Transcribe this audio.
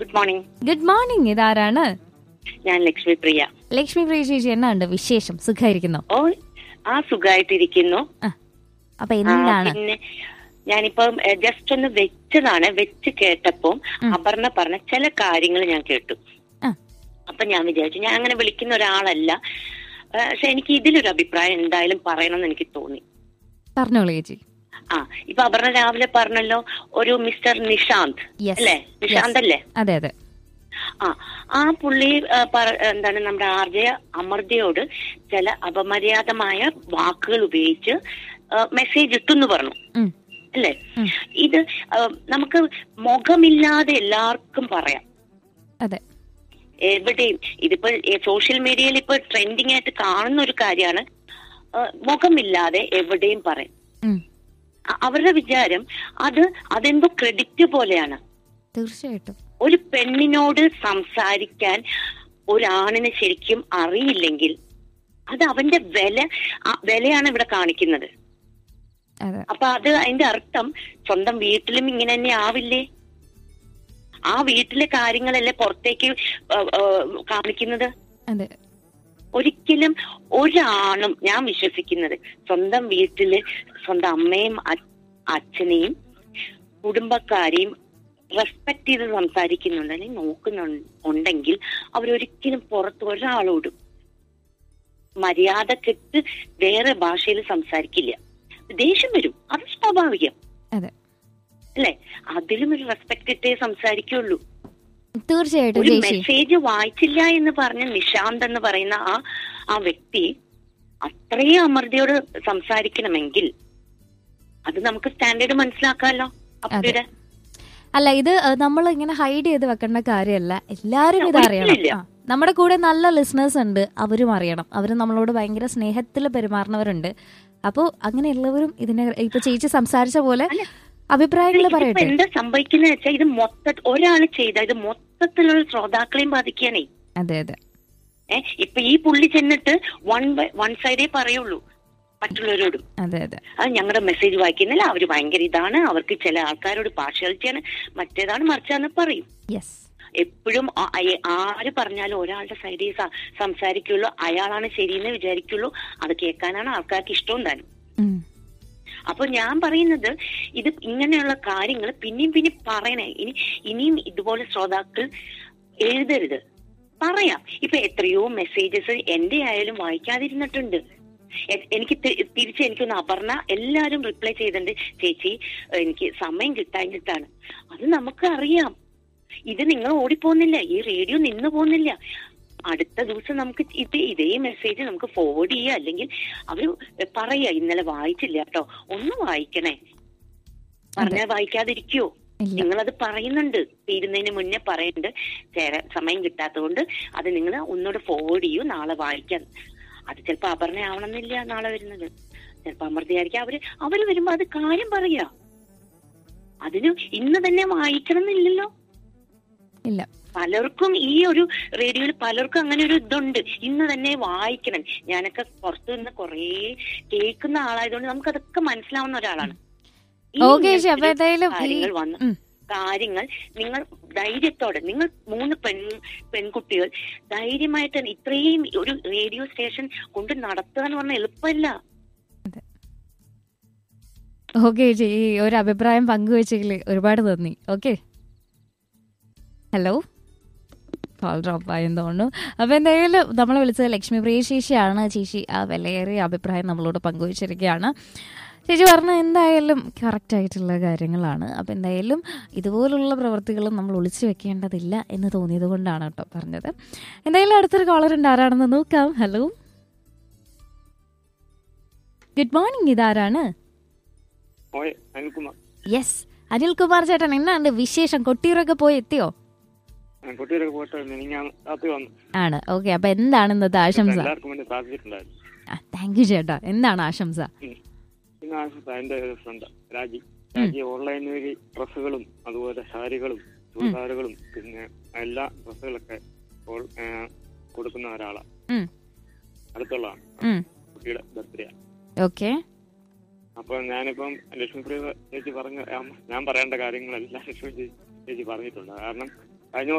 Good morning good morning ഇതാരാണ് ഞാൻ ലക്ഷ്മി പ്രിയ ലക്ഷ്മി പ്രിയ ചേച്ചി എന്നാണ്ട് വിശേഷം സുഖമായിരിക്കുന്നോ ഓ ആ സുഖമായിട്ടിരിക്കുന്നു അപ്പൊ ആ, എന്താണ് പിന്നെ ഞാനിപ്പം ജസ്റ്റ് ഒന്ന് വെച്ചതാണ് വെച്ച് കേട്ടപ്പോ ഉം. അപർണ പറഞ്ഞ ചില കാര്യങ്ങൾ ഞാൻ കേട്ടു ആ. അപ്പൊ ഞാൻ വിചാരിച്ചു ഞാൻ അങ്ങനെ വിളിക്കുന്ന ഒരാളല്ല ആ, പക്ഷെ എനിക്ക് ഇതിലൊരു അഭിപ്രായം എന്തായാലും പറയണമെന്ന് എനിക്ക് തോന്നി പറഞ്ഞോളൂ ചേച്ചി ആ ഇപ്പൊ അപർണ രാവിലെ പറഞ്ഞല്ലോ ഒരു മിസ്റ്റർ നിഷാന്ത് Yes. അല്ലേ നിഷാന്ത് അല്ലേ അതെ അതെ ആ ആ പുള്ളി ആ, പറ- എന്താണ് നമ്മുടെ ആർജയ അമർജയോട് ചില അപമര്യാദമായ വാക്കുകൾ ഉപയോഗിച്ച് മെസ്സേജ് ഇട്ടെന്ന് പറഞ്ഞു ഉം, അല്ലേ ഉം. ഇത് ആ, നമുക്ക് മുഖമില്ലാതെ എല്ലാവർക്കും പറയാം അതെ എവിടെയും ഇതിപ്പോ സോഷ്യൽ മീഡിയയിൽ ഇപ്പൊ ട്രെൻഡിങ് ആയിട്ട് കാണുന്ന ഒരു കാര്യമാണ് മുഖമില്ലാതെ എവിടെയും പറയും ഉം, അ- അവരുടെ വിചാരം അത് അതെന്തോ ക്രെഡിറ്റ് പോലെയാണ് തീർച്ചയായിട്ടും ഒരു പെണ്ണിനോട് സംസാരിക്കാൻ ഒരാണിന് ശരിക്കും അറിയില്ലെങ്കിൽ അത് അവന്റെ വില ആ വിലയാണ് ഇവിടെ കാണിക്കുന്നത് അതെ അപ്പൊ അത് അതിന്റെ അർത്ഥം സ്വന്തം വീട്ടിലും ഇങ്ങനെ തന്നെ ആവില്ലേ ആ വീട്ടിലെ കാര്യങ്ങളല്ലേ പുറത്തേക്ക് ആ, ആ, കാണിക്കുന്നത് അതെ ഒരിക്കലും ഒരാണും ഞാൻ വിശ്വസിക്കുന്നത് സ്വന്തം വീട്ടില് സ്വന്തം അമ്മയും അ- അച്ഛനെയും കുടുംബക്കാരെയും റെസ്പെക്ട് ചെയ്ത് സംസാരിക്കുന്നുണ്ട് അല്ലെങ്കിൽ നോക്കുന്നുണ്ടെങ്കിൽ അവരൊരിക്കലും പുറത്ത് ഒരാളോടും മര്യാദ കെട്ട് വേറെ ഭാഷയിൽ സംസാരിക്കില്ല ദേഷ്യം വരും അത് സ്വാഭാവികം അതെ അല്ലെ അതിലും ഒരു റെസ്പെക്ട് ഇട്ടേ സംസാരിക്കുള്ളൂ തീർച്ചയായിട്ടും ഒരു ചേച്ചി മെസ്സേജ് വായിച്ചില്ല എന്ന് പറഞ്ഞ നിശാന്ത് എന്ന് പറയുന്ന ആ ആ വ്യക്തി അത്രയും അമൃതയോട് സംസാരിക്കണമെങ്കിൽ അത് നമുക്ക് സ്റ്റാൻഡേർഡ് മനസ്സിലാക്കാമല്ലോ അപ്പയുടെ അല്ല ഇത് നമ്മൾ ഇങ്ങനെ ഹൈഡ് ചെയ്ത് വെക്കേണ്ട കാര്യമല്ല എല്ലാരും ഇത് അറിയണം ഒരിക്കലുമില്ല. ആ, നമ്മുടെ കൂടെ നല്ല ലിസണേഴ്സ് ഉണ്ട് അവരും അറിയണം അവര് നമ്മളോട് ഭയങ്കര സ്നേഹത്തിൽ പെരുമാറുന്നവരുണ്ട് അപ്പോ അങ്ങനെയുള്ളവരും ഇതിനെ ഇപ്പൊ ചേച്ചി സംസാരിച്ച പോലെ അല്ല, അഭിപ്രായങ്ങൾ ഇതിപ്പോ പറയട്ടെ എന്താ സംഭവിക്കുന്നത് വെച്ചാൽ ഇത് മൊത്ത ഒരാൾ ചെയ്ത ഇത് മൊത്തത്തിലുള്ള ശ്രോതാക്കളെയും ബാധിക്കാനേ അതെ അതെ ഏഹ് ഇപ്പൊ ഈ പുള്ളി ചെന്നിട്ട് വൺ വൺ സൈഡേ പറയുള്ളൂ മറ്റുള്ളവരോടും അതെ അതെ അത് ഞങ്ങളുടെ മെസ്സേജ് വായിക്കുന്നില്ല അവര് ഭയങ്കര ഇതാണ് അവർക്ക് ചില ആൾക്കാരോട് പാർഷ്യാലിറ്റിയാണ് മറ്റേതാണ് മറിച്ചാന്ന് പറയും യെസ് എപ്പോഴും ആ- അയ- ആര് പറഞ്ഞാലും ഒരാളുടെ സൈഡിൽ സ- സംസാരിക്കുള്ളൂ അയാളാണ് ശരിയെന്ന് വിചാരിക്കുള്ളൂ അത് കേൾക്കാനാണ് ആൾക്കാർക്ക് ഇഷ്ടവും താനും അപ്പൊ ഞാൻ പറയുന്നത് ഇത് ഇങ്ങനെയുള്ള കാര്യങ്ങൾ പിന്നെയും പിന്നെയും പറയണേ ഇനി ഇനിയും ഇതുപോലെ ശ്രോതാക്കൾ എഴുതരുത് പറയാം ഇപ്പൊ എത്രയോ മെസ്സേജസ് എന്റെ ആയാലും വായിക്കാതിരുന്നിട്ടുണ്ട് എ- എനിക്ക് തി- തിരിച്ച് എനിക്കൊന്ന് അപർണ എല്ലാരും റിപ്ലൈ ചെയ്തിട്ടുണ്ട് ചേച്ചി എനിക്ക് സമയം കിട്ടാഞ്ഞിട്ടാണ് അത് നമുക്ക് അറിയാം ഇത് നിങ്ങൾ ഓടിപ്പോന്നില്ല ഈ റേഡിയോ നിന്ന് പോകുന്നില്ല അടുത്ത ദിവസം നമുക്ക് ഇത് ഇതേ മെസ്സേജ് നമുക്ക് ഫോർവേഡ് ചെയ്യുക അല്ലെങ്കിൽ അവര് പറയാ ഇന്നലെ വായിച്ചില്ല കേട്ടോ ഒന്ന് വായിക്കണേ പറഞ്ഞാൽ വായിക്കാതിരിക്കോ ഇല്ല നിങ്ങളത് പറയുന്നുണ്ട് തീരുന്നതിന് മുന്നേ പറയുന്നുണ്ട് ചേരാൻ സമയം കിട്ടാത്തതുകൊണ്ട് അത് നിങ്ങൾ ഒന്നുകൂടെ ഫോർവേഡ് ചെയ്യൂ നാളെ വായിക്കാൻ അത് ചിലപ്പോ അപർണ ആവണമെന്നില്ല നാളെ വരുന്നത് ചിലപ്പോ അമൃതയായിരിക്കും അവര് അവര് വരുമ്പോ അത് കാര്യം പറയാ അതിന് ഇന്ന് തന്നെ വായിക്കണം എന്നില്ലല്ലോ ഇല്ല പലർക്കും ഈ ഒരു റേഡിയോയിൽ പലർക്കും അങ്ങനെ ഒരു ഇതുണ്ട് ഇന്ന് തന്നെ വായിക്കണം ഞാനൊക്കെ പുറത്തു നിന്ന് കുറേ കേൾക്കുന്ന ആളായതുകൊണ്ട് നമുക്ക് അതൊക്കെ മനസ്സിലാവുന്ന ഒരാളാണ് ഈ ഓക്കെ ചേച്ചി അപ്പൊ ഇങ്ങനത്തെ എന്തായാലും ഈ കാര്യങ്ങൾ വന്ന് ഉം, കാര്യങ്ങൾ നിങ്ങൾ ധൈര്യത്തോടെ നിങ്ങൾ മൂന്ന് പെൺ പെൺകുട്ടികൾ ധൈര്യമായിട്ട് തന്നെ ഇത്രയും ഒരു റേഡിയോ സ്റ്റേഷൻ കൊണ്ട് നടത്തുക എന്ന് പറഞ്ഞാൽ എളുപ്പമല്ല ഓക്കെ ചേച്ചി ഈ ഒരു അഭിപ്രായം പങ്കുവെച്ചെങ്കിൽ ഒരുപാട് നന്ദി ഓക്കെ ഹലോ കോൾ ഡ്രോപ്പ് ആയെന്ന് തോന്നുന്നു അപ്പൊ എന്തായാലും നമ്മൾ വിളിച്ചത് ലക്ഷ്മി പ്രിയ ചേച്ചിയാണ് ചേച്ചി ആ വിലയേറിയ അഭിപ്രായം നമ്മളോട് പങ്കുവച്ചിരിക്കുകയാണ് ചേച്ചി പറഞ്ഞ എന്തായാലും കറക്റ്റ് ആയിട്ടുള്ള കാര്യങ്ങളാണ് അപ്പം എന്തായാലും ഇതുപോലുള്ള പ്രവൃത്തികളും നമ്മൾ ഒളിച്ചു വെക്കേണ്ടതില്ല എന്ന് തോന്നിയത് കൊണ്ടാണ് കേട്ടോ പറഞ്ഞത് എന്തായാലും അടുത്തൊരു കോളർ ഉണ്ട് ആരാണെന്ന് നോക്കാം ഹലോ ഗുഡ് മോർണിംഗ് ഇതാരാണ് ഓയ് അനിൽകുമാർ യെസ് അനിൽകുമാർ ചേട്ടൻ എന്നാണ്ട് വിശേഷം കൊട്ടിയൂരൊക്കെ പോയി എത്തിയോ ഞാൻ കുട്ടികളൊക്കെ പോയിട്ട് ഞാൻ രാത്രി വന്നു ആണ് ഓക്കെ അപ്പൊ എന്താണ് ഇന്നത്തെ ആശംസ എല്ലാവർക്കും വേണ്ടി പ്രാർത്ഥിച്ചിട്ടുണ്ടായിരുന്നു താങ്ക് യു ചേട്ടാ എന്താണ് ആശംസ പിന്നെ ആശംസ എന്റെ ഒരു ഫ്രണ്ട് രാജി രാജി ഓൺലൈൻ വഴി ഡ്രസ്സുകളും അതുപോലെ സാരികളും ചുരിദാറുകളും പിന്നെ എല്ലാ ഡ്രസ്സുകളൊക്കെ ഓൾ- ഏ, കൊടുക്കുന്ന ഒരാളാണ് ഉം. അടുത്തുള്ളതാണ് ഉം. കുട്ടിയുടെ ബർത്ത്ഡേ ഓക്കെ അപ്പൊ ഞാനിപ്പം ലക്ഷ്മിപ്രിയ ചേച്ചി പറഞ്ഞ ആ, ഞാൻ പറയേണ്ട കാര്യങ്ങളെല്ലാം ലക്ഷ്മി ചേ- ചേച്ചി പറഞ്ഞിട്ടുണ്ട് കാരണം കഴിഞ്ഞ